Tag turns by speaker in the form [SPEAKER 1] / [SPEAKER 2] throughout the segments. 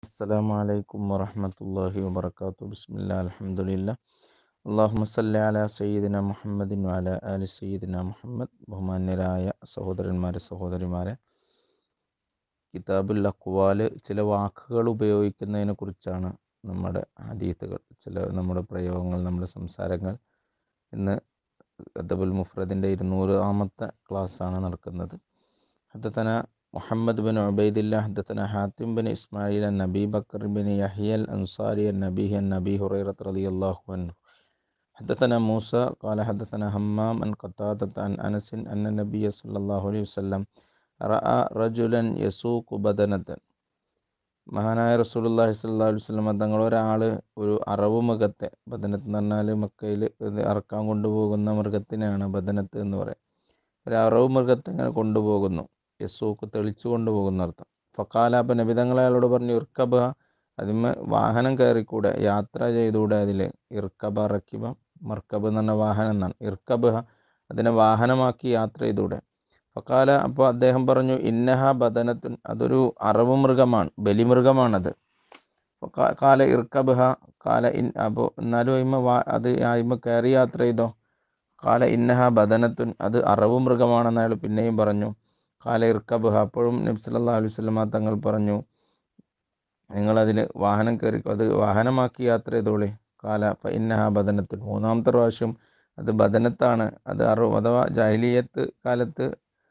[SPEAKER 1] السلام عليكم ورحمة الله وبركاته بسم الله الحمد لله اللهم صل على സയ്യിദിന മുഹമ്മദിൻ വഅല ആലി സയ്യിദിന മുഹമ്മദ് ബഹുമാന്യരായ സഹോദരന്മാരെ സഹോദരിമാരെ കിതാബുൽ അക്വാല് ചില വാക്കുകൾ ഉപയോഗിക്കുന്നതിനെ കുറിച്ചാണ് നമ്മുടെ ഹദീത്തുകൾ ചില നമ്മുടെ പ്രയോഗങ്ങൾ നമ്മുടെ സംസാരങ്ങൾ ഇന്ന് അദബുൽ മുഫ്രദിൻ്റെ ഇരുന്നൂറാമത്തെ ക്ലാസ്സാണ് നടക്കുന്നത് حدثنا محمد بن عبيد الله حدثنا حاتم بن إسماعيل عن أبي بكر بن يحيى الأنصاري النبي عن أبي هريرة رضي الله عنه حدثنا موسى قال حدثنا همام عن قتادة عن أنس أن النبي صلى الله عليه وسلم رأى رجلا يسوق بدنة മഹാനായ റസൂലുള്ളാഹി സ്വല്ലല്ലാഹു അലൈഹി വസല്ലം തങ്ങൾ ഒരാൾ ഒരു അറവ് മൃഗത്തെ ബദനത്ത് എന്ന് പറഞ്ഞാൽ മക്കയിൽ അറക്കാൻ കൊണ്ടുപോകുന്ന മൃഗത്തിനെയാണ് ബദനത്ത് എന്ന് പറയുക ഒരു അറവ് മൃഗത്തെ ഇങ്ങനെ കൊണ്ടുപോകുന്നു യസൂക്ക് തെളിച്ചു കൊണ്ടുപോകുന്ന അർത്ഥം ഫക്കാല അപ്പം നബിതങ്ങൾ അയാളോട് പറഞ്ഞു ഇർക്കബ അതിന്മേ വാഹനം കയറിക്കൂടെ യാത്ര ചെയ്തുകൂടെ അതിൽ ഇർക്കബ റക്കിബ മർക്കബ് എന്ന് പറഞ്ഞ വാഹനം എന്നാണ് ഇർക്കബ് അതിനെ വാഹനമാക്കി യാത്ര ചെയ്തൂടെ ഫക്കാല അപ്പോൾ അദ്ദേഹം പറഞ്ഞു ഇന്നഹ ബദനത്തുൻ അതൊരു അറവ് മൃഗമാണ് ബലിമൃഗമാണത് കാല ഇർക്കബഹ കാല ഇൻ അപ്പോൾ എന്നാലും അയിമ വാ അത് അയിമ കയറി യാത്ര ചെയ്തോ കാല ഇന്നഹ ബദനത്തുൻ അത് അറവ് മൃഗമാണെന്ന് അയാൾ പിന്നെയും പറഞ്ഞു കാല ഇർക്കബഹ അപ്പോഴും നബ്സല്ലാ അലൈഹി സ്വലമ തങ്ങൾ പറഞ്ഞു നിങ്ങളതിൽ വാഹനം കയറി അത് വാഹനമാക്കി യാത്ര ചെയ്തോളി കാല ഇന്നഹ ബദനത്തുൻ മൂന്നാമത്തെ പ്രാവശ്യം അത് ബദനത്താണ് അത് അറവ് അഥവാ ജാഹിലിയത്ത് കാലത്ത്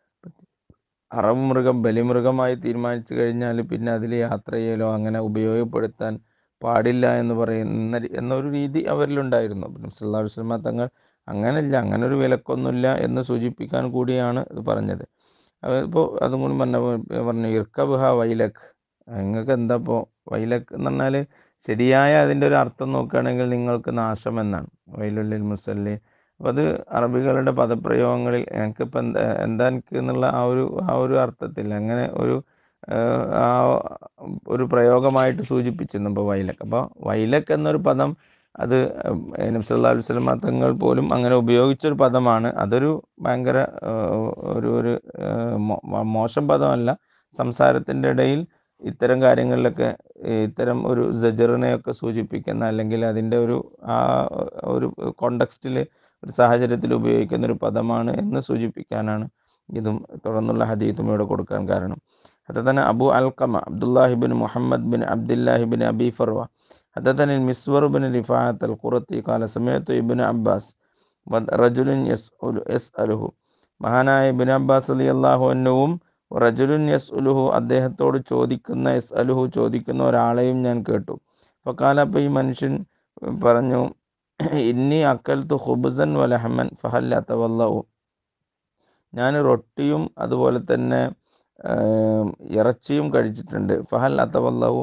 [SPEAKER 1] അറവ് മൃഗം ബലിമൃഗമായി തീരുമാനിച്ചു കഴിഞ്ഞാൽ പിന്നെ അതിൽ യാത്ര ചെയ്യലോ അങ്ങനെ ഉപയോഗപ്പെടുത്താൻ പാടില്ല എന്ന് പറയുന്ന എന്നൊരു രീതി അവരിലുണ്ടായിരുന്നു നബ്സല്ലാ അലൈഹി സ്വലമ തങ്ങൾ അങ്ങനെയല്ല അങ്ങനെ ഒരു വിലക്കൊന്നുമില്ല എന്ന് സൂചിപ്പിക്കാൻ കൂടിയാണ് ഇത് പറഞ്ഞത് ഇപ്പോൾ അതും കൂടി പറഞ്ഞ പറഞ്ഞു ഇർക്കബുഹ വൈലക് നിങ്ങൾക്ക് എന്താ ഇപ്പോൾ വൈലക് എന്ന് പറഞ്ഞാൽ ശരിയായ അതിൻ്റെ ഒരു അർത്ഥം നോക്കുകയാണെങ്കിൽ നിങ്ങൾക്ക് നാശം എന്നാണ് വൈലുള്ളിൽ മുസല്ലി അപ്പോൾ അത് അറബികളുടെ പദപ്രയോഗങ്ങളിൽ എനിക്കിപ്പോൾ എന്താ എന്താ എനിക്ക് എന്നുള്ള ആ ഒരു ആ ഒരു അർത്ഥത്തിൽ അങ്ങനെ ഒരു ആ ഒരു പ്രയോഗമായിട്ട് സൂചിപ്പിച്ചിരുന്നു ഇപ്പോൾ വൈലക് അപ്പോൾ വൈലക് എന്നൊരു പദം അത് നബ്സല്ലാ അലൈഹി സ്വലമ തങ്ങൾ പോലും അങ്ങനെ ഉപയോഗിച്ചൊരു പദമാണ് അതൊരു ഭയങ്കര ഒരു ഒരു മോശം പദമല്ല സംസാരത്തിൻ്റെ ഇടയിൽ ഇത്തരം കാര്യങ്ങളിലൊക്കെ ഇത്തരം ഒരു ജജറിനെയൊക്കെ സൂചിപ്പിക്കുന്ന അല്ലെങ്കിൽ അതിൻ്റെ ഒരു ആ ഒരു കോണ്ടക്സ്റ്റിൽ ഒരു സാഹചര്യത്തിൽ ഉപയോഗിക്കുന്ന ഒരു പദമാണ് എന്ന് സൂചിപ്പിക്കാനാണ് ഇതും തുടർന്നുള്ള ഹദീത്തും ഇവിടെ കൊടുക്കാൻ കാരണം അത് തന്നെ Abu Alqama Abdullah ibn Muhammad bin Abdullah ibn Abi Farwa حدثني المسور بن رفاعة القرطي قال سمعت ابن عباس رجل يسأل يسأله മഹാനായ ഇബിൻ അബ്ബാസ് അലി അള്ളാഹു അന്നുവും റജുലുൻ യസ് ഉലുഹു അദ്ദേഹത്തോട് ചോദിക്കുന്ന യസ് അലുഹു ചോദിക്കുന്ന ഒരാളെയും ഞാൻ കേട്ടു അപ്പോൾ കാലപ്പോൾ ഈ മനുഷ്യൻ പറഞ്ഞു ഇന്നി അക്കൽ തു ഹുബുസൻ വലഹമൻ ഫഹൽ അത്തവല്ലവും ഞാൻ റൊട്ടിയും അതുപോലെ തന്നെ ഇറച്ചിയും കഴിച്ചിട്ടുണ്ട് ഫഹൽ അത്തവല്ലവും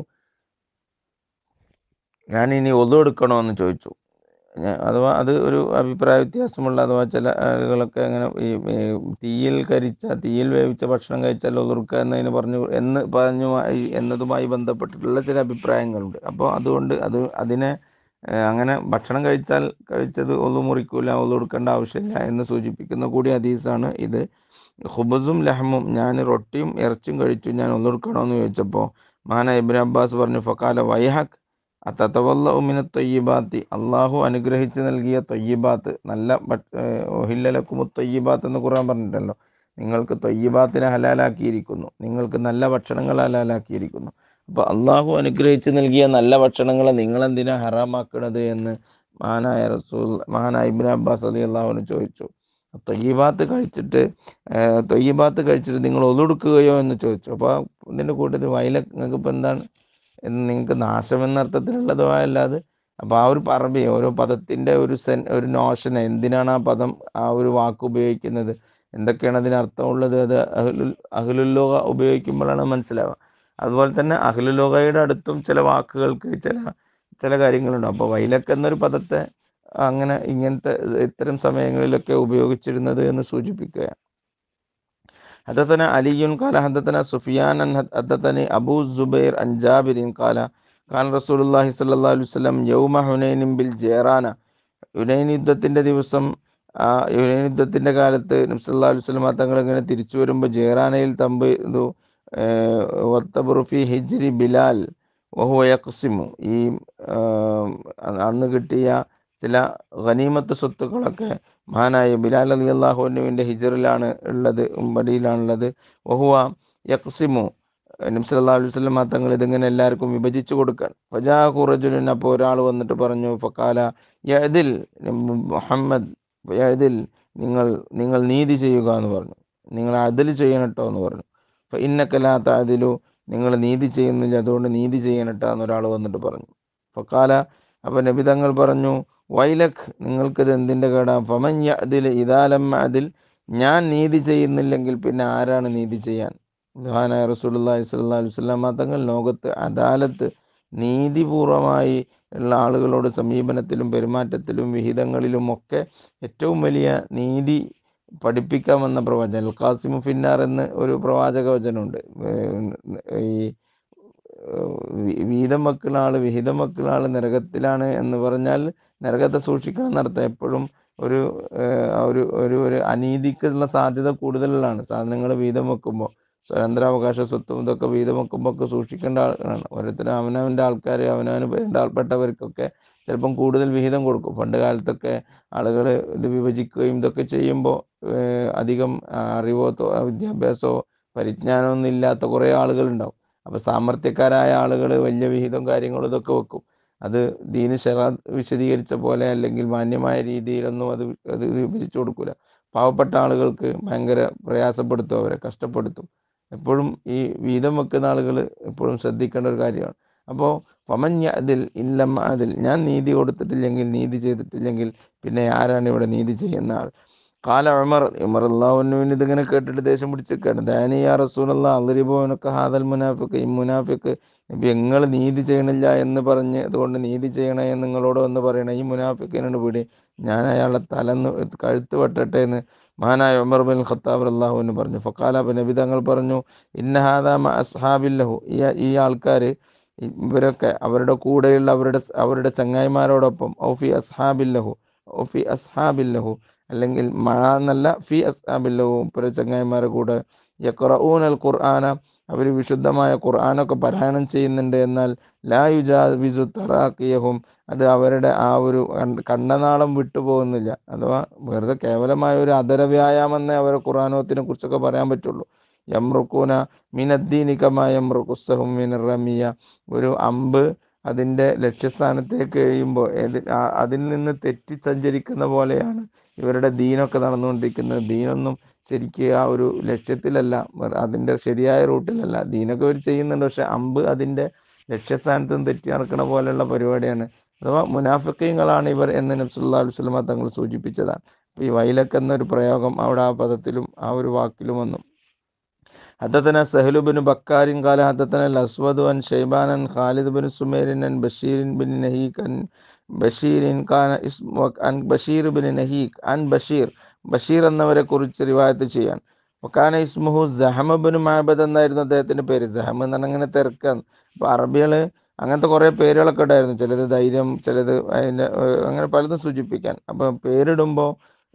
[SPEAKER 1] ഞാൻ ഇനി ഒതു എടുക്കണോ എന്ന് ചോദിച്ചു അഥവാ അത് ഒരു അഭിപ്രായ വ്യത്യാസമുള്ള അഥവാ ചില ആളുകളൊക്കെ അങ്ങനെ ഈ തീയിൽ കരിച്ച തീയിൽ വേവിച്ച ഭക്ഷണം കഴിച്ചാൽ ഒതുർക്കുക എന്നതിന് പറഞ്ഞു എന്ന് പറഞ്ഞു എന്നതുമായി ബന്ധപ്പെട്ടിട്ടുള്ള ചില അഭിപ്രായങ്ങളുണ്ട് അപ്പോൾ അതുകൊണ്ട് അത് അതിനെ അങ്ങനെ ഭക്ഷണം കഴിച്ചാൽ കഴിച്ചത് ഒന്നു മുറിക്കൂല ഒന്നു കൊടുക്കേണ്ട ആവശ്യമില്ല എന്ന് സൂചിപ്പിക്കുന്ന കൂടി ഹദീസാണ് ഇത് ഹുബസും ലഹമും ഞാൻ റൊട്ടിയും ഇറച്ചിയും കഴിച്ചു ഞാൻ ഒന്നു കൊടുക്കണമെന്ന് ചോദിച്ചപ്പോൾ മഹാന ഇബിൻ അബ്ബാസ് പറഞ്ഞു ഫക്കാല വൈഹക് അത്തവല്ല ഉമിന തൊയ്യബാത്തി അള്ളാഹു അനുഗ്രഹിച്ച് നൽകിയ തൊയ്യബാത്ത് നല്ല ഒഹില്ലലക്കുമു തൊയ്യബാത്ത് എന്ന് ഖുറാൻ പറഞ്ഞിട്ടല്ലോ നിങ്ങൾക്ക് തൊയ്യബാത്തിനെ ഹലാലാക്കിയിരിക്കുന്നു നിങ്ങൾക്ക് നല്ല ഭക്ഷണങ്ങൾ ഹലാലാക്കിയിരിക്കുന്നു അപ്പോൾ അള്ളാഹു അനുഗ്രഹിച്ച് നൽകിയ നല്ല ഭക്ഷണങ്ങളെ നിങ്ങളെന്തിനാ ഹറാമാക്കണത് എന്ന് മഹാനായ റസൂൽ മഹാനായ ഇബിൻ അബ്ബാസ് അലി അള്ളാഹുവിന് ചോദിച്ചു തൊയ്യബാത്ത് കഴിച്ചിട്ട് തൊയ്യബാത്ത് കഴിച്ചിട്ട് നിങ്ങൾ ഒതുടുക്കുകയോ എന്ന് ചോദിച്ചു അപ്പോൾ ഇതിൻ്റെ കൂട്ടത്തിൽ വയല നിങ്ങൾക്ക് ഇപ്പം എന്താണ് എന്ന് നിങ്ങൾക്ക് നാശം എന്ന അർത്ഥത്തിലുള്ളതോ അല്ലാതെ അപ്പോൾ ആ ഒരു പറമ്പി ഓരോ പദത്തിൻ്റെ ഒരു സെൻ ഒരു നോഷൻ എന്തിനാണ് ആ പദം ആ ഒരു വാക്ക് ഉപയോഗിക്കുന്നത് എന്തൊക്കെയാണ് അതിന് അർത്ഥമുള്ളത് അത് അഹ്ലുൽ അഹ്ലുല്ലോക ഉപയോഗിക്കുമ്പോഴാണ് മനസ്സിലാവുക അതുപോലെ തന്നെ അഹ്ലുലോകയുടെ അടുത്തും ചില വാക്കുകൾക്ക് ചില ചില കാര്യങ്ങളുണ്ട് അപ്പോൾ വൈലക്ക് എന്നൊരു പദത്തെ അങ്ങനെ ഇങ്ങനത്തെ ഇത്തരം സമയങ്ങളിലൊക്കെ ഉപയോഗിച്ചിരുന്നത് എന്ന് സൂചിപ്പിക്കുകയാണ് حدثنا علي قال حدثنا سفيان حدثني أبو الزبير عن جابر قال قال رسول الله صلى الله عليه وسلم يوم حنين بالجيرانة ഹുനൈൻ യുദ്ധത്തിൻ്റെ ദിവസം ആ ഹുനൈൻ യുദ്ധത്തിൻ്റെ കാലത്ത് നബ്സല്ലാ അലൈഹി സ്വലമ തങ്ങൾ ഇങ്ങനെ തിരിച്ചു വരുമ്പോൾ ജേറാനയിൽ തമ്പ് ഇതു വത്തബുറുഫി ഹിജ്രി ബിലാൽ വഹുവ യക്സിമു ഈ ആ, അന്ന് കിട്ടിയ ചില ഖനീമത്ത് സ്വത്തുക്കളൊക്കെ മഹാനായ ബിലാൽ അലി അള്ളാഹുവിൻ്റെ ഹിജറിലാണ് ഉള്ളത് ഉമ്പടിയിലാണുള്ളത് വഹുവ യക്സിമു നബ്സല്ലാ അലൈഹി വസല്ലം തങ്ങൾ ഇതിങ്ങനെ എല്ലാവർക്കും വിഭജിച്ചു കൊടുക്കാൻ ഫജാ ഖുറജുലിൻ അപ്പോൾ ഒരാൾ വന്നിട്ട് പറഞ്ഞു ഫക്കാല യതിൽ മുഹമ്മദ് യതിൽ നിങ്ങൾ നിങ്ങൾ നീതി ചെയ്യുക എന്ന് പറഞ്ഞു നിങ്ങൾ അതിൽ ചെയ്യണം കേട്ടോ എന്ന് പറഞ്ഞു അപ്പോൾ ഇന്നക്കലാത്ത അതിലു നിങ്ങൾ നീതി ചെയ്യുന്നില്ല അതുകൊണ്ട് നീതി ചെയ്യണം കേട്ടോ എന്ന് ഒരാൾ വന്നിട്ട് പറഞ്ഞു ഫക്കാല അപ്പോൾ നബി തങ്ങൾ പറഞ്ഞു വൈലഖ് നിങ്ങൾക്കിത് എന്തിൻ്റെ കേടാ ഫമൻ അതിൽ ഇതാലം അതിൽ ഞാൻ നീതി ചെയ്യുന്നില്ലെങ്കിൽ പിന്നെ ആരാണ് നീതി ചെയ്യാൻ മഹാനായ റസൂലുള്ളാഹി സ്വല്ലല്ലാഹു അലൈഹി വസല്ലം തങ്ങൾ ലോകത്ത് അദാലത്ത് നീതിപൂർവമായി ഉള്ള ആളുകളോട് സമീപനത്തിലും പെരുമാറ്റത്തിലും വിഹിതങ്ങളിലും ഒക്കെ ഏറ്റവും വലിയ നീതി പഠിപ്പിക്കാമെന്ന പ്രവചനം അൽ ഖാസിമു ഫിന്നാർ എന്ന് ഒരു പ്രവാചക വചനമുണ്ട് ഏർ ഈ ഏർ വി- വീതം വെക്കുന്ന ആള് വിഹിതം വെക്കുന്ന ആള് നരകത്തിലാണ് എന്ന് പറഞ്ഞാൽ നരകത്തെ സൂക്ഷിക്കണം എന്നർത്ഥം എപ്പോഴും ഒരു ഏർ ആ ഒരു ഒരു ഒരു അനീതിക്കുള്ള സാധ്യത കൂടുതലാണ് സാധനങ്ങൾ വീതം വെക്കുമ്പോൾ സ്വതന്ത്രാവകാശ സ്വത്തും ഇതൊക്കെ വീതം വെക്കുമ്പോൾ ഒക്കെ സൂക്ഷിക്കേണ്ട ആളാണ് ഓരോരുത്തരും അവനവൻ്റെ ആൾക്കാർ അവനവന് വേണ്ടപ്പെട്ടവർക്കൊക്കെ ചിലപ്പം കൂടുതൽ വിഹിതം കൊടുക്കും പണ്ട് കാലത്തൊക്കെ ആളുകൾ ഇത് വിഭജിക്കുകയും ഇതൊക്കെ ചെയ്യുമ്പോൾ അധികം അറിവോ തോ- വിദ്യാഭ്യാസമോ പരിജ്ഞാനമൊന്നും ഇല്ലാത്ത കുറേ ആളുകളുണ്ടാവും അപ്പോൾ സാമർത്ഥ്യക്കാരായ ആളുകൾ വലിയ വിഹിതം കാര്യങ്ങളും ഇതൊക്കെ വെക്കും അത് ദീന് ഷെറ വിശദീകരിച്ച പോലെ അല്ലെങ്കിൽ മാന്യമായ രീതിയിലൊന്നും അത് അത് വിഭജിച്ചു കൊടുക്കില്ല പാവപ്പെട്ട ആളുകൾക്ക് ഭയങ്കര പ്രയാസപ്പെടുത്തും അവരെ കഷ്ടപ്പെടുത്തും എപ്പോഴും ഈ വീതം വെക്കുന്ന ആളുകൾ എപ്പോഴും ശ്രദ്ധിക്കേണ്ട ഒരു കാര്യമാണ് അപ്പോൾ പമഞ്ഞ അതിൽ ഇല്ലം അതിൽ ഞാൻ നീതി കൊടുത്തിട്ടില്ലെങ്കിൽ നീതി ചെയ്തിട്ടില്ലെങ്കിൽ പിന്നെ ആരാണ് ഇവിടെ നീതി ചെയ്യുന്ന ആൾ കാല ഉമർ ഉമർ അള്ളാഹുവിന് ഇതിങ്ങനെ കേട്ടിട്ട് ദേഷ്യം പിടിച്ചിരിക്കുകയാണ് ദാനിയ റസൂലുള്ള അള്ളരിബോനൊക്കെ ഹാദൽ മുനാഫിക്ക് ഈ മുനാഫിക്ക് നബി നിങ്ങൾ നീതി ചെയ്യണില്ല എന്ന് പറഞ്ഞ് അതുകൊണ്ട് നീതി ചെയ്യണേ എന്ന് നിങ്ങളോട് വന്ന് പറയണേ ഈ മുനാഫിക്കിനോട് പിടി ഞാൻ അയാളെ തലന്ന് കഴുത്ത് വെട്ടട്ടെ എന്ന് മഹാനായ ഉമർ ബിൻ ഖത്താബ് അള്ളാഹുവിന് പറഞ്ഞു ഫക്കാല ബിൻ നബി തങ്ങൾ പറഞ്ഞു ഇന്നഹാദ അസ്ഹാബില്ലഹു ഈ ഈ ആൾക്കാർ ഇവരൊക്കെ അവരുടെ കൂടെയുള്ള അവരുടെ അവരുടെ ചങ്ങായിമാരോടൊപ്പം ഔഫി അസ്ഹാബില്ലഹു ഔഫി അസ്ഹാബില്ലഹു അല്ലെങ്കിൽ മഴ എന്നല്ല ഫി അസ്ഹാബില്ലഹു ഇവരുടെ ചങ്ങായിമാരുടെ കൂടെ യക്റഊൻ അൽ ഖുർആന അവർ വിശുദ്ധമായ ഖുർആനൊക്കെ പാരായണം ചെയ്യുന്നുണ്ട് എന്നാൽ ലാ യുജാവിസു തറാക്കിയഹും അത് അവരുടെ ആ ഒരു കണ്ട- കണ്ണനാളം വിട്ടുപോകുന്നില്ല അഥവാ വെറുതെ കേവലമായ ഒരു അദര വ്യായാമെന്നേ അവരെ ഖുർആാനോത്തിനെ കുറിച്ചൊക്കെ പറയാൻ പറ്റുള്ളൂ യമ്രുക്കൂന മിനദ്ദീനിക്കമായ യമ്രുക്കുസ്സഹും മിനർ റമിയ ഒരു അമ്പ് അതിൻ്റെ ലക്ഷ്യസ്ഥാനത്തേക്ക് കഴിയുമ്പോൾ ഏത് ആ- അതിൽ നിന്ന് തെറ്റി സഞ്ചരിക്കുന്ന പോലെയാണ് ഇവരുടെ ദീനൊക്കെ നടന്നുകൊണ്ടിരിക്കുന്നത് ദീനൊന്നും ശരിക്ക് ആ ഒരു ലക്ഷ്യത്തിലല്ല വെറ- അതിൻ്റെ ശരിയായ റൂട്ടിലല്ല ദീനൊക്കെ അവർ ചെയ്യുന്നുണ്ട് പക്ഷെ അമ്പ് അതിൻ്റെ ലക്ഷ്യസ്ഥാനത്ത് നിന്ന് തെറ്റി നടക്കുന്ന പോലെയുള്ള പരിപാടിയാണ് അഥവാ മുനാഫിക്കങ്ങളാണ് ഇവർ എന്ന് നബ്സുല്ലാ അലുസ്ലമ തങ്ങൾ സൂചിപ്പിച്ചതാണ് അപ്പോൾ ഈ വൈലക്ക് എന്നൊരു പ്രയോഗം അവിടെ ആ പദത്തിലും ആ ഒരു വാക്കിലും വന്നു حدثنا سهل بن بكار قال حدثنا الأسود عن شيبان عن خالد بن سمير عن بشير بن نهيك عن بشير كان اسم عن بشير بن نهيك عن بشير ബഷീർ എന്നവരെ കുറിച്ച് റിവായത്ത് ചെയ്യാൻ ഒക്കാന ഇസ്മുഹു ജഹമ ബിൻ മഹബദ് എന്നായിരുന്നു അദ്ദേഹത്തിന്റെ പേര് ജഹം എന്ന് പറഞ്ഞാൽ അങ്ങനെ തിരക്കാണ് അപ്പൊ അറബികള് അങ്ങനത്തെ കുറെ പേരുകളൊക്കെ ഉണ്ടായിരുന്നു ചിലത് ധൈര്യം ചിലത് അതിന്റെ ഏഹ്, അങ്ങനെ പലതും സൂചിപ്പിക്കാൻ അപ്പൊ പേരിടുമ്പോൾ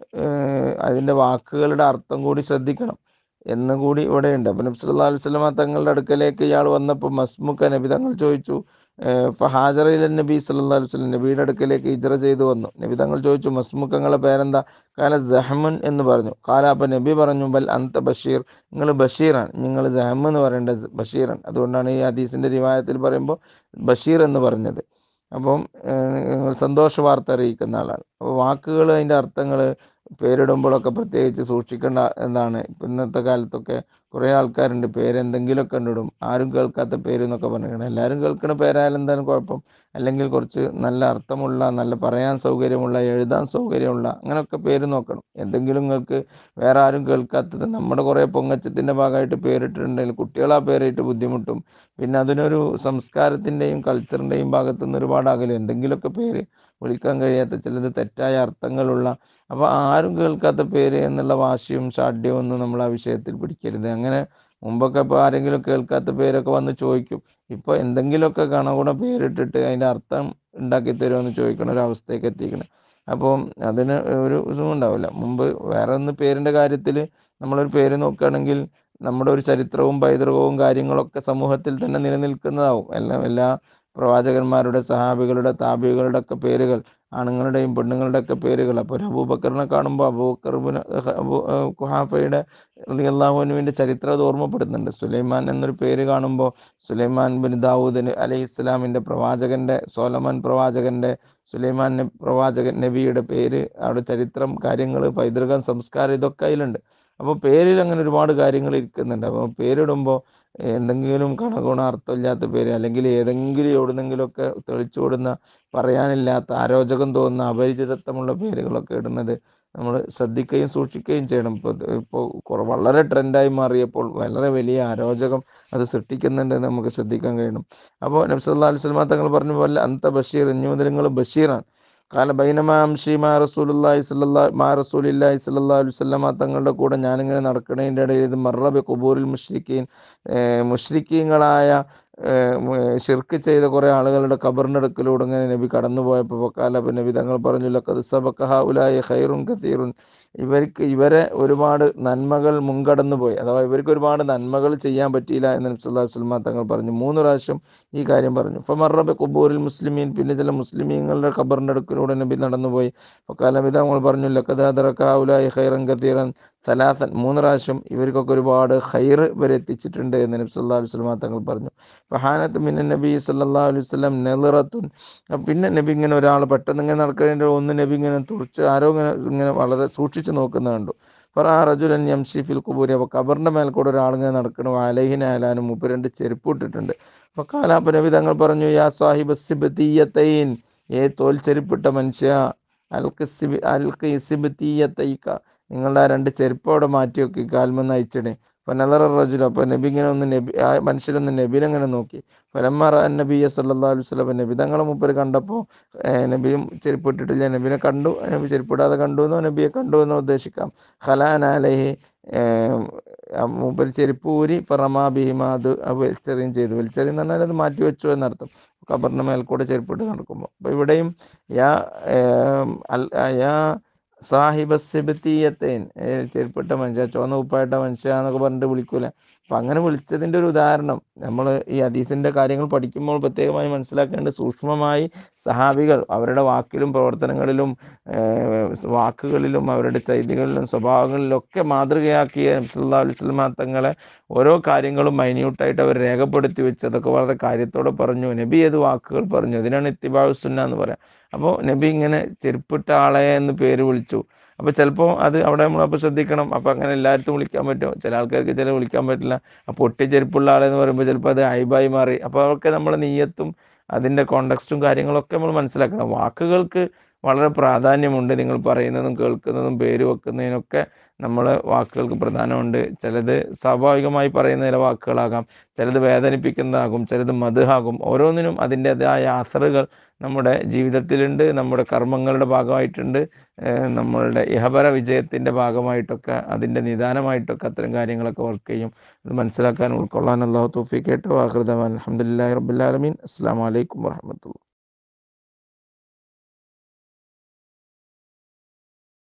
[SPEAKER 1] അതിന്റെ വാക്കുകളുടെ അർത്ഥം കൂടി ശ്രദ്ധിക്കണം എന്ന് കൂടി ഇവിടെയുണ്ട് അപ്പം നബി സല്ലല്ലാഹു അലൈഹി വസല്ലമ തങ്ങളുടെ അടുക്കലേക്ക് ഇയാൾ വന്നപ്പോൾ മസ്മുക്ക നബി തങ്ങൾ ചോദിച്ചു ഹാജറയിൽ നബി സല്ലല്ലാഹു അലൈഹി വസല്ലം നബിയുടെ അടുക്കലേക്ക് ഹിജ്റ ചെയ്തു വന്നു നബി തങ്ങൾ ചോദിച്ചു മസ്മുക്കങ്ങളെ പേരെന്താ കാല ജഹമുൻ എന്ന് പറഞ്ഞു കാല അപ്പം നബി പറഞ്ഞു ബൽ അന്ത ബഷീർ നിങ്ങൾ ബഷീറാണ് നിങ്ങൾ ജഹം എന്ന് പറയേണ്ടത് ബഷീറാണ് അതുകൊണ്ടാണ് ഈ ഹദീസിന്റെ റിവായത്തിൽ പറയുമ്പോൾ ബഷീർ എന്ന് പറഞ്ഞത് അപ്പം ഏഹ്, നിങ്ങൾ സന്തോഷ വാർത്ത അറിയിക്കുന്ന ആളാണ് അപ്പോൾ വാക്കുകൾ അതിൻ്റെ അർത്ഥങ്ങൾ പേരിടുമ്പോഴൊക്കെ പ്രത്യേകിച്ച് സൂക്ഷിക്കേണ്ട എന്താണ് ഇപ്പം ഇന്നത്തെ കാലത്തൊക്കെ കുറേ ആൾക്കാരുണ്ട് പേര് എന്തെങ്കിലുമൊക്കെ ഇടും ആരും കേൾക്കാത്ത പേര് എന്നൊക്കെ പറഞ്ഞിരിക്കണം എല്ലാവരും കേൾക്കുന്ന പേരായാലും എന്താണ് കുഴപ്പം അല്ലെങ്കിൽ കുറച്ച് നല്ല അർത്ഥമുള്ള നല്ല പറയാൻ സൗകര്യമുള്ള എഴുതാൻ സൗകര്യമുള്ള അങ്ങനെയൊക്കെ പേര് നോക്കണം എന്തെങ്കിലും നിങ്ങൾക്ക് വേറെ ആരും കേൾക്കാത്തത് നമ്മുടെ കുറേ പൊങ്ങച്ചത്തിൻ്റെ ഭാഗമായിട്ട് പേരിട്ടിട്ടുണ്ടെങ്കിൽ കുട്ടികൾ ആ പേരിട്ട് ബുദ്ധിമുട്ടും പിന്നെ അതിനൊരു സംസ്കാരത്തിൻ്റെയും കൾച്ചറിൻ്റെയും ഭാഗത്തു നിന്ന് ഒരുപാട് അകലും എന്തെങ്കിലുമൊക്കെ പേര് വിളിക്കാൻ കഴിയാത്ത ചിലത് തെറ്റായ അർത്ഥങ്ങളുള്ള അപ്പോൾ ആരും കേൾക്കാത്ത പേര് എന്നുള്ള വാശിയും ഷാഢ്യവും ഒന്നും നമ്മൾ ആ വിഷയത്തിൽ പിടിക്കരുത് അങ്ങനെ മുമ്പൊക്കെ ഇപ്പോൾ ആരെങ്കിലും കേൾക്കാത്ത പേരൊക്കെ വന്ന് ചോദിക്കും ഇപ്പോൾ എന്തെങ്കിലുമൊക്കെ കണകൂടെ പേരിട്ടിട്ട് അതിൻ്റെ അർത്ഥം ഉണ്ടാക്കി തരുമെന്ന് ചോദിക്കണ ഒരു അവസ്ഥയൊക്കെ എത്തിക്കണം അപ്പോൾ അതിന് ഒരു ഇതും ഉണ്ടാവില്ല മുമ്പ് വേറെ ഒന്ന് പേരിൻ്റെ കാര്യത്തിൽ നമ്മളൊരു പേര് നോക്കുകയാണെങ്കിൽ നമ്മുടെ ഒരു ചരിത്രവും പൈതൃകവും കാര്യങ്ങളൊക്കെ സമൂഹത്തിൽ തന്നെ നിലനിൽക്കുന്നതാവും എല്ലാം എല്ലാ പ്രവാചകന്മാരുടെ സഹാബികളുടെ താബികളുടെ ഒക്കെ പേരുകൾ ആണുങ്ങളുടെയും പെണ്ണുങ്ങളുടെ ഒക്കെ പേരുകൾ അപ്പോൾ ഒരു അബൂബക്കറിനെ കാണുമ്പോൾ അബൂബക്കർ ബിൻ അബൂ കുഹാഫയുടെ അള്ളാഹുവിൻ്റെ ചരിത്രം അത് ഓർമ്മപ്പെടുന്നുണ്ട് സുലൈമാൻ എന്നൊരു പേര് കാണുമ്പോൾ സുലൈമാൻ ബിൻ ദാവൂദ് അലൈഹി ഇസ്ലാമിൻ്റെ പ്രവാചകൻ്റെ സോലമാൻ പ്രവാചകൻ്റെ സുലൈമാൻ നബി പ്രവാചകൻ നബിയുടെ പേര് അവിടെ ചരിത്രം കാര്യങ്ങൾ പൈതൃകം സംസ്കാരം ഇതൊക്കെ അതിലുണ്ട് അപ്പോൾ പേരിൽ അങ്ങനെ ഒരുപാട് കാര്യങ്ങൾ ഇരിക്കുന്നുണ്ട് അപ്പോൾ പേരിടുമ്പോൾ എന്തെങ്കിലും കണഗുണ അർത്ഥമില്ലാത്ത പേര് അല്ലെങ്കിൽ ഏതെങ്കിലും എവിടുന്നെങ്കിലുമൊക്കെ തെളിച്ചോടുന്ന പറയാനില്ലാത്ത അരോചകം തോന്നുന്ന അപരിചിതത്വമുള്ള പേരുകളൊക്കെ ഇടുന്നത് നമ്മൾ ശ്രദ്ധിക്കുകയും സൂക്ഷിക്കുകയും ചെയ്യണം ഇപ്പോൾ ഇപ്പോൾ കുറ വളരെ ട്രെൻഡായി മാറിയപ്പോൾ വളരെ വലിയ അരോചകം അത് സൃഷ്ടിക്കുന്നുണ്ട് എന്ന് നമുക്ക് ശ്രദ്ധിക്കാൻ കഴിയണം അപ്പോൾ നബ്സല്ലാ അലുസ്ലമ തങ്ങൾ പറഞ്ഞ പോലെ അന്ത ബഷീർ ഇനി മുതൽ നിങ്ങൾ ബഷീറാണ് കാല ബൈനമാ അംഷി മാ റസൂലുല്ലാഹി സ്വല്ലല്ലാ മാ റസൂലില്ലാഹി സ്വല്ലല്ലാഹു അലൈഹി വസല്ലമ തങ്ങളുടെ കൂടെ ഞാനിങ്ങനെ നടക്കണതിൻ്റെ ഇടയിൽ ഇത് മറബി കുബൂറിൽ മുഷ്രിക്കീൻ മുഷ്രിക്കീങ്ങളായ ഷിർക്ക് ചെയ്ത കുറേ ആളുകളുടെ കബറിനടുക്കിലൂടെ ഇങ്ങനെ നബി കടന്നുപോയപ്പോൾ കാല നബി തങ്ങൾ പറഞ്ഞു ലക്കത് സബക്കഹ ഉലായി ഖൈറുൻ കത്തീറുൻ ഇവർക്ക് ഇവരെ ഒരുപാട് നന്മകൾ മുൻകടന്നു പോയി അഥവാ ഇവർക്ക് ഒരുപാട് നന്മകൾ ചെയ്യാൻ പറ്റിയില്ല എന്ന് നബി സല്ലല്ലാഹു അലൈഹി വസല്ലമ തങ്ങൾ പറഞ്ഞു മൂന്ന് പ്രാവശ്യം ഈ കാര്യം പറഞ്ഞു അപ്പോൾ മറബി കുബൂറിൽ മുസ്ലിമീൻ പിന്നെ ചില മുസ്ലിമീങ്ങളുടെ ഖബറിൻ്റെ അടുക്കിലൂടെ നബി നടന്നുപോയി അപ്പോൾ കാല നബി തങ്ങൾ പറഞ്ഞു ലക്കദാദറക്ക ഉലായി ഖൈറൻ കത്തീറൻ സലാസൻ മൂന്ന് പ്രാവശ്യം ഇവർക്കൊക്കെ ഒരുപാട് ഹൈർ വരെ എത്തിച്ചിട്ടുണ്ട് എന്ന് നബി സല്ലല്ലാഹു അലൈഹി വസല്ലമ തങ്ങൾ പറഞ്ഞു ഫഹാനത്ത് മിന്ന നബി സല്ലല്ലാഹു അലൈഹി വസല്ലം നെളിറത്തുൻ പിന്നെ നബി ഇങ്ങനെ ഒരാൾ പെട്ടെന്ന് ഇങ്ങനെ നടക്കുന്നതിൻ്റെ ഒന്ന് നബി ഇങ്ങനെ തുറച്ച് ആരോ ഇങ്ങനെ ഇങ്ങനെ വളരെ സൂക്ഷിച്ച് നോക്കുന്നത് കണ്ടു ഫറ റജുലൻ യംഷി ഫിൽ കുബൂരി അപ്പോൾ കബറിൻ്റെ മേൽ കൂടെ ഒരാളിങ്ങനെ നടക്കണം അലഹിന് അലാനും മുപ്പ് രണ്ട് ചെരുപ്പ് ഇട്ടിട്ടുണ്ട് അപ്പോൾ കാലാപ്പ നബി തങ്ങൾ പറഞ്ഞു യാ സാഹിബ് സിബത്തീയത്തൈൻ ഏ തോൽ ചെരുപ്പിട്ട മനുഷ്യ അൽക്ക് സിബി അൽക്ക് സിബത്തീയത്തൈക്ക നിങ്ങളുടെ ആ രണ്ട് ചെരുപ്പ് അവിടെ മാറ്റി വെക്കി കാൽമെന്ന് അയച്ചിടേ അപ്പോൾ നദർ റജുൽ അപ്പോൾ നബി ഇങ്ങനെ ഒന്ന് നബി ആ മനുഷ്യരൊന്ന് നബിനെ അങ്ങനെ നോക്കി ഫലമ്മറ നബിയ സല്ലാ വസ്ലം നബി തങ്ങളെ മുപ്പര് കണ്ടപ്പോൾ നബിയും ചെരുപ്പിട്ടിട്ടില്ല നബിനെ കണ്ടു നബി ചെരുപ്പിടാതെ കണ്ടു എന്നോ നബിയെ കണ്ടു എന്നോ ഉദ്ദേശിക്കാം ഖലാൻ അലഹി മൂപ്പര് ചെരുപ്പ് ഊരി ഫറമാ ബിഹിമ അത് വലിച്ചെറിയും ചെയ്തു വലിച്ചെറിയും എന്ന് പറഞ്ഞാൽ അത് മാറ്റി വെച്ചു എന്നർത്ഥം കബറിൻ്റെ മേൽക്കൂടെ ചെരുപ്പിട്ട് നടക്കുമ്പോൾ അപ്പോൾ ഇവിടെയും യാ അൽ യാ സാഹിബ സിബത്തീയത്തേൻ ചെരുപ്പിട്ട മനുഷ്യ ചുവന്ന ഉപ്പായിട്ട മനുഷ്യ എന്നൊക്കെ പറഞ്ഞിട്ട് വിളിക്കൂല അപ്പം അങ്ങനെ വിളിച്ചതിൻ്റെ ഒരു ഉദാഹരണം നമ്മൾ ഈ ഹദീസിൻ്റെ കാര്യങ്ങൾ പഠിക്കുമ്പോൾ പ്രത്യേകമായി മനസ്സിലാക്കേണ്ടത് സൂക്ഷ്മമായി സഹാബികൾ അവരുടെ വാക്കിലും പ്രവർത്തനങ്ങളിലും വാക്കുകളിലും അവരുടെ ചെയ്തികളിലും സ്വഭാവങ്ങളിലും ഒക്കെ മാതൃകയാക്കിയ സല്ലാ അലുസ്ലമ തങ്ങളെ ഓരോ കാര്യങ്ങളും മൈന്യൂട്ടായിട്ട് അവർ രേഖപ്പെടുത്തി വെച്ച് അതൊക്കെ വളരെ കാര്യത്തോടെ പറഞ്ഞു നബി ഏത് വാക്കുകൾ പറഞ്ഞു ഇതിനാണ് ഇത്തിബാവുസുന്ന എന്ന് പറയാം അപ്പോൾ നബി ഇങ്ങനെ ചെരുപ്പിട്ട ആളെ എന്ന് പേര് വിളിച്ചു അപ്പോൾ ചിലപ്പോൾ അത് അവിടെ നമ്മളപ്പോൾ ശ്രദ്ധിക്കണം അപ്പോൾ അങ്ങനെ എല്ലായിടത്തും വിളിക്കാൻ പറ്റും ചില ആൾക്കാർക്ക് ചില വിളിക്കാൻ പറ്റില്ല അപ്പോൾ പൊട്ടി ചെരുപ്പുള്ള ആളെന്ന് പറയുമ്പോൾ ചിലപ്പോൾ അത് ഐബായി മാറി അപ്പോൾ അതൊക്കെ നമ്മുടെ നീയത്തും അതിൻ്റെ കോണ്ടക്സ്റ്റും കാര്യങ്ങളൊക്കെ നമ്മൾ മനസ്സിലാക്കണം വാക്കുകൾക്ക് വളരെ പ്രാധാന്യമുണ്ട് നിങ്ങൾ പറയുന്നതും കേൾക്കുന്നതും പേര് വെക്കുന്നതിനൊക്കെ നമ്മൾ വാക്കുകൾക്ക് പ്രധാനമുണ്ട് ചിലത് സ്വാഭാവികമായി പറയുന്ന ചില വാക്കുകളാകാം ചിലത് വേദനിപ്പിക്കുന്നതാകും ചിലത് മധുഹാകും ഓരോന്നിനും അതിൻ്റെതായ അസറുകൾ നമ്മുടെ ജീവിതത്തിലുണ്ട് നമ്മുടെ കർമ്മങ്ങളുടെ ഭാഗമായിട്ടുണ്ട് നമ്മളുടെ ഇഹപര വിജയത്തിൻ്റെ ഭാഗമായിട്ടൊക്കെ അതിൻ്റെ നിദാനമായിട്ടൊക്കെ അത്തരം കാര്യങ്ങളൊക്കെ വർക്ക് ചെയ്യും അത് മനസ്സിലാക്കാൻ ഉൾക്കൊള്ളാൻ അള്ളാഹു തോഫിക്കേട്ടോ ആഹൃദം അലഹമുല്ലാ റബ്ബുലാലമീൻ അസ്സാം വലൈക്കും വാഹമത്തുള്ള